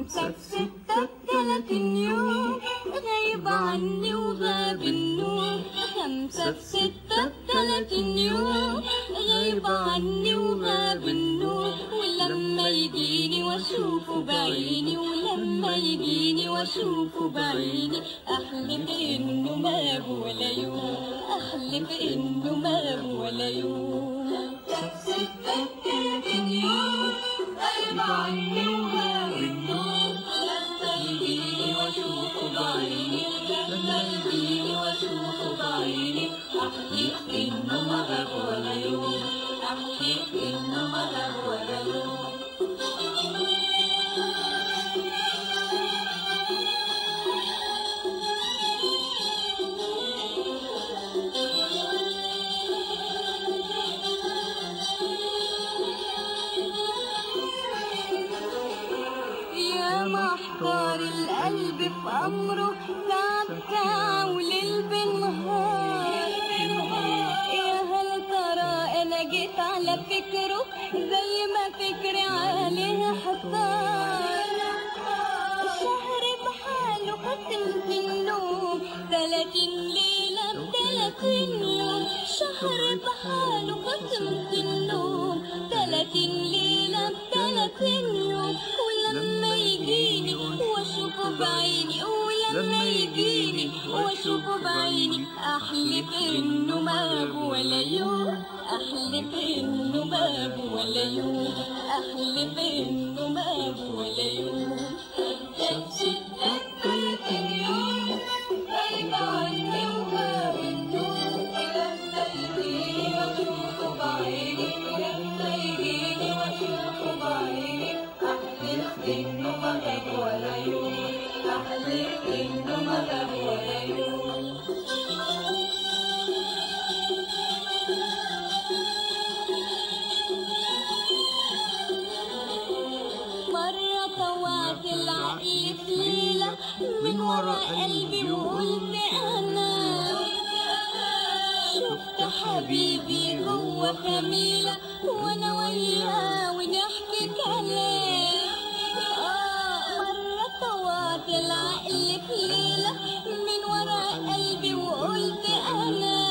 خمسة في ستة تلاتين يوم غايب عني وغاب النوم خمسة في ستة تلاتين يوم غايب عني وغاب النوم ولما يجيني واشوفه بعيني ولما يجيني واشوفه بعيني احلف انه ما غاب ولا يوم احلف انه ما غاب ولا يوم خمسة في ستة تلاتين يوم غايب عني وغاب النوم لما يجيني واشوفه بعيني لما يجيني واشوفه بعيني احلف انه ما غاب ولا يوم احلف انه ما غاب ولا يوم يا محتار القلب في أمره تعب تعب وليل بالنهار يا هل ترى أنا جيت على فكره زي ما فكري عليه حطار الشهر بحاله ختمت النوم تلاتين ليلة بتلاتين يوم شهر بحاله ختمت النوم تلاتين ليلة بتلاتين يوم ولما يجيني واشوفه بعيني ولما يجيني واشوفه بعيني احلف انه ما غاب ولا يوم احلف انه ما غاب ولا يوم احلف انه ما غاب ولا يوم شمس تلاتين يوم غايب عني وغاب النوم لما يجيني واشوفه بعيني لما يجيني واشوفه بعيني احلف انه ما غاب ولا يوم احلف انه ما غاب ولا يوم مرة طوعت العقل في ليلة من ورا قلبي وقلت أنا شفت حبيبي جوه خميلة وأنا وياه ونحكي كلام آه مرة طوعت العقل في ليلة من ورا قلبي وقلت أنا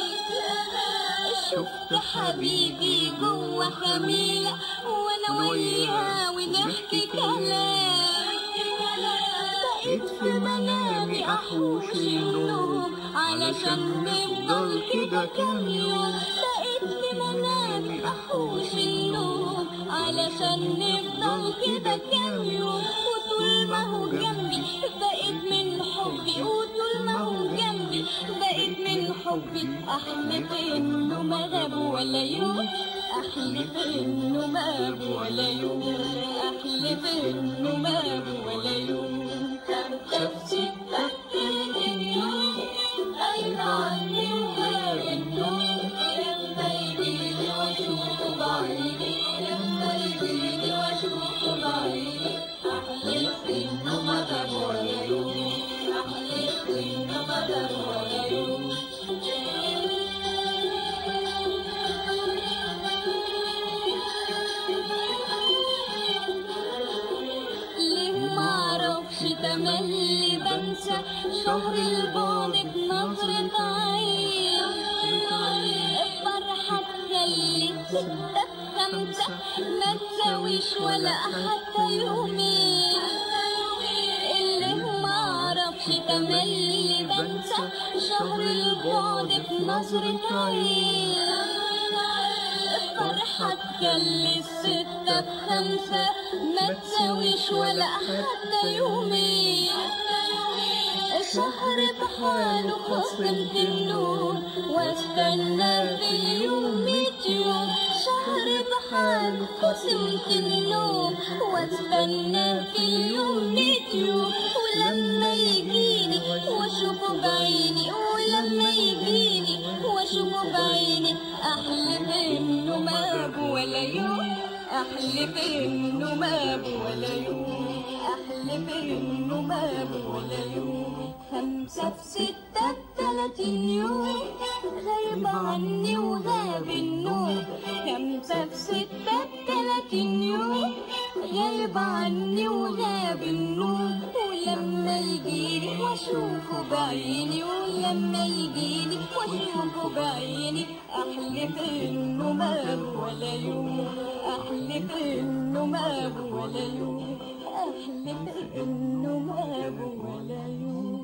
شفت حبيبي جوه خميلة وانا وياه ونحكي كلام بقيت في منامي احوش النوم علشان نفضل كده كام يوم بقيت في منامي احوش النوم علشان نفضل كده كام يوم وطول ما هو جنبي بقيت من حبي وطول ما هو جنبي بقيت من حبي احلف انه ما غاب ولا يوم احلف انه ما غاب ولا يوم احلف انه ما غاب ولا يوم شاف ستة تلاتين يوم غايب عني وغاب النوم لما يجيني واشوفه بعيني لما يجيني واشوفه بعيني احلف انه ما غاب ولا يوم احلف انه ما غاب ولا يوم ليه معرفش تملي بنسى شهر البعد بنظرة عين الفرحة تخلي ستة خمسة ما تساويش ولا حتى يومين اللي معرفش تملي بنسى شهر البعد بنظرة عين فرحة تخلي الستة بخمسة ما تساويش ولا حتى يومين شهر بحاله خصمت النوم واستنى في اليوم ميت يوم شهر بحاله خصمت النوم واستنى في اليوم ميت يوم ولما يجيني واشوفه بعيني ولما يجيني واشوفه بعيني احلف انه ما غاب ولا يوم احلف انه ما غاب ولا يوم احلف انه ما غاب ولا يوم خمسة في ستة تلاتين يوم غايب عني وغاب النوم خمسة في ستة تلاتين يوم غاب عني وغاب النوم ولما يجيني واشوفه بعيني ولما يجيني واشوفه بعيني احلف انه ما ولا يوم احلف انه ما ولا يوم احلف انه ما ولا يوم